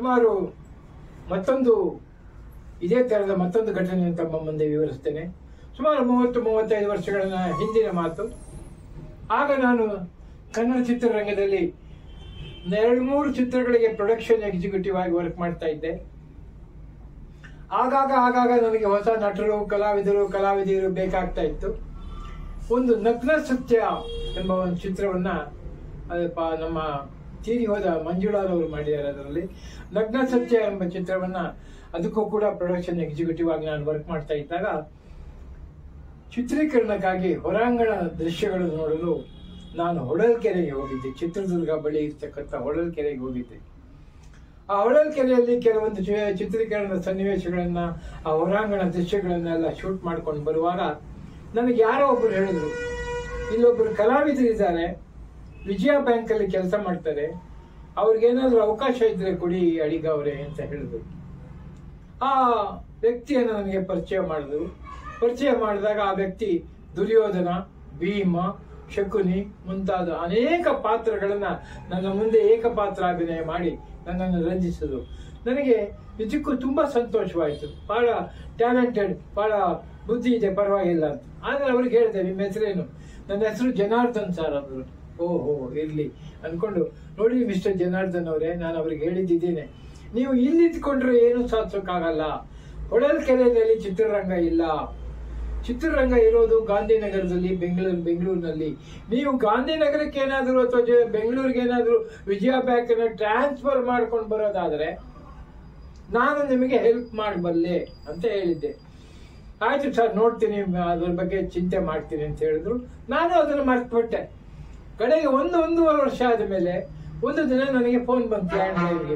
ಸುಮಾರು ಮತ್ತೊಂದು ಇದೇ ಥರದ ಮತ್ತೊಂದು ಘಟನೆಯನ್ನು ತಮ್ಮ ಮುಂದೆ ವಿವರಿಸ್ತೇನೆ ಸುಮಾರು ಮೂವತ್ತು ಮೂವತ್ತೈದು ವರ್ಷಗಳ ಹಿಂದಿನ ಮಾತು ಆಗ ನಾನು ಕನ್ನಡ ಚಿತ್ರರಂಗದಲ್ಲಿ ಒಂದು ಎರಡು ಮೂರು ಚಿತ್ರಗಳಿಗೆ ಪ್ರೊಡಕ್ಷನ್ ಎಕ್ಸಿಕ್ಯೂಟಿವ್ ಆಗಿ ವರ್ಕ್ ಮಾಡ್ತಾ ಇದ್ದೆ ಆಗಾಗ ಆಗಾಗ ನನಗೆ ಹೊಸ ನಟರು ಕಲಾವಿದರು ಕಲಾವಿದಿರು ಬೇಕಾಗ್ತಾ ಇತ್ತು ಒಂದು ನಗ್ನ ಸತ್ಯ ಎಂಬ ಒಂದು ಚಿತ್ರವನ್ನ ಅದು ಪ- ನಮ್ಮ ತೀರಿ ಹೋದ ಮಂಜುಳಾರವರು ಮಾಡಿದ್ದಾರೆ ಅದರಲ್ಲಿ ನಗ್ನ ಸತ್ಯ ಎಂಬ ಚಿತ್ರವನ್ನ ಅದಕ್ಕೂ ಕೂಡ ಪ್ರೊಡಕ್ಷನ್ ಎಕ್ಸಿಕ್ಯೂಟಿವ್ ಆಗಿ ನಾನು ವರ್ಕ್ ಮಾಡ್ತಾ ಇದ್ದಾಗ ಚಿತ್ರೀಕರಣಕ್ಕಾಗಿ ಹೊರಾಂಗಣ ದೃಶ್ಯಗಳು ನೋಡಲು ನಾನು ಹೊಳಲ್ಕೆರೆಗೆ ಹೋಗಿದ್ದೆ ಚಿತ್ರದುರ್ಗ ಬಳಿ ಇರ್ತಕ್ಕಂಥ ಹೊಳಲ್ಕೆರೆಗೆ ಹೋಗಿದ್ದೆ ಆ ಹೊಳಲ್ಕೆರೆಯಲ್ಲಿ ಕೆಲವೊಂದು ಚಿ- ಚಿತ್ರೀಕರಣದ ಸನ್ನಿವೇಶಗಳನ್ನ ಆ ಹೊರಾಂಗಣ ದೃಶ್ಯಗಳನ್ನೆಲ್ಲ ಶೂಟ್ ಮಾಡ್ಕೊಂಡು ಬರುವಾಗ ನನಗೆ ಯಾರೋ ಒಬ್ಬರು ಹೇಳಿದ್ರು ಇಲ್ಲೊಬ್ಬರು ಕಲಾವಿದರಿದ್ದಾರೆ ವಿಜಯ ಬ್ಯಾಂಕ್ ಅಲ್ಲಿ ಕೆಲಸ ಮಾಡ್ತಾರೆ ಅವ್ರಿಗೇನಾದ್ರೂ ಅವಕಾಶ ಇದ್ರೆ ಕೊಡಿ ಅಡಿಗ ಅವರೇ ಅಂತ ಹೇಳಿದ್ರು ಆ ವ್ಯಕ್ತಿಯನ್ನು ನನಗೆ ಪರಿಚಯ ಮಾಡಿದ್ರು ಪರಿಚಯ ಮಾಡಿದಾಗ ಆ ವ್ಯಕ್ತಿ ದುರ್ಯೋಧನ ಭೀಮ ಶಕುನಿ ಮುಂತಾದ ಅನೇಕ ಪಾತ್ರಗಳನ್ನ ನನ್ನ ಮುಂದೆ ಏಕಪಾತ್ರ ಅಭಿನಯ ಮಾಡಿ ನನ್ನನ್ನು ರಂಜಿಸಿದ್ರು ನನಗೆ ನಿಜಕ್ಕೂ ತುಂಬಾ ಸಂತೋಷವಾಯಿತು ಬಹಳ ಟ್ಯಾಲೆಂಟೆಡ್ ಬಹಳ ಬುದ್ಧಿ ಇದೆ ಪರವಾಗಿಲ್ಲ ಅಂತ ಆದ್ರೆ ಅವ್ರಿಗೆ ಹೇಳಿದೆ ನಿಮ್ಮ ಹೆಸರೇನು ನನ್ನ ಹೆಸರು ಜನಾರ್ದನ್ ಸರ್ ಅಂದ್ರು ಓಹೋ ಇರ್ಲಿ ಅನ್ಕೊಂಡು ನೋಡಿ ಮಿಸ್ಟರ್ ಜನಾರ್ದನ್ ಅವರೇ ನಾನು ಅವ್ರಿಗೆ ಹೇಳಿದ್ದಿದ್ದೇನೆ ನೀವು ಇಲ್ಲಿ ಇದ್ಕೊಂಡ್ರೆ ಏನು ಸಾಧಿಸೋಕ್ಕಾಗಲ್ಲ ಹೊಳಲ್ಕೆರೆಯಲ್ಲಿ ಚಿತ್ರರಂಗ ಇಲ್ಲ ಚಿತ್ರರಂಗ ಇರೋದು ಗಾಂಧಿನಗರದಲ್ಲಿ ಬೆಂಗಳೂರು ಬೆಂಗಳೂರಿನಲ್ಲಿ ನೀವು ಗಾಂಧಿನಗರಕ್ಕೆ ಏನಾದರೂ ಅಥವಾ ಜ- ಬೆಂಗಳೂರಿಗೆ ಏನಾದರೂ ವಿಜಯ ಬ್ಯಾಂಕ್ ಟ್ರಾನ್ಸ್ಫರ್ ಮಾಡ್ಕೊಂಡು ಬರೋದಾದ್ರೆ ನಾನು ನಿಮಗೆ ಹೆಲ್ಪ್ ಮಾಡಬಲ್ಲೆ ಅಂತ ಹೇಳಿದ್ದೆ ಆಯ್ತು ಸರ್ ನೋಡ್ತೀನಿ ಅದ್ರ ಬಗ್ಗೆ ಚಿಂತೆ ಮಾಡ್ತೀನಿ ಅಂತ ಹೇಳಿದ್ರು ನಾನು ಅದನ್ನು ಮರ್ತ್ಬಿಟ್ಟೆ ಕಡೆಗೆ ಒಂದು ಒಂದೂವರೆ ವರ್ಷ ಆದ ಮೇಲೆ ಒಂದು ದಿನ ನನಗೆ ಫೋನ್ ಬಂತು ಲ್ಯಾಂಡ್ಲೈನ್ಗೆ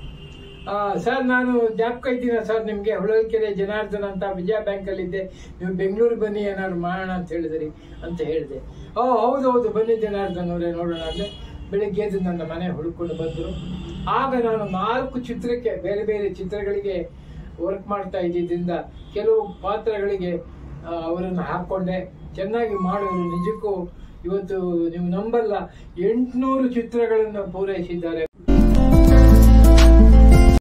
ಸರ್ ನಾನು ಜ್ಞಾಪಕ ಇದ್ದೀನ ಸರ್ ನಿಮಗೆ ಹೊಳಲ್ಕೆರೆ ಜನಾರ್ದನ್ ಅಂತ ವಿಜಯ ಬ್ಯಾಂಕಲ್ಲಿ ಇದ್ದೆ ನೀವು ಬೆಂಗಳೂರಿಗೆ ಬನ್ನಿ ಏನಾದ್ರು ಮಾಡೋಣ ಅಂತ ಹೇಳಿದ್ರಿ ಅಂತ ಹೇಳಿದೆ ಓ ಹೌದು ಹೌದು ಬನ್ನಿ ಜನಾರ್ದನ್ ಅವರೇ ನೋಡೋಣ ಅಂದ್ರೆ ಬೆಳಿಗ್ಗೆ ಎದ್ದು ನನ್ನ ಮನೆ ಹುಡುಕೊಂಡು ಬಂದರು ಆಗ ನಾನು ನಾಲ್ಕು ಚಿತ್ರಕ್ಕೆ ಬೇರೆ ಬೇರೆ ಚಿತ್ರಗಳಿಗೆ ವರ್ಕ್ ಮಾಡ್ತಾ ಇದ್ದಿದ್ದರಿಂದ ಕೆಲವು ಪಾತ್ರಗಳಿಗೆ ಆ, ಅವರನ್ನು ಹಾಕೊಂಡೆ ಚೆನ್ನಾಗಿ ಮಾಡೋರು ನಿಜಕ್ಕೂ ಇವತ್ತು ನೀವು ನಂಬಲ್ಲ ಎಂಟುನೂರು ಚಿತ್ರಗಳನ್ನು ಪೂರೈಸಿದ್ದಾರೆ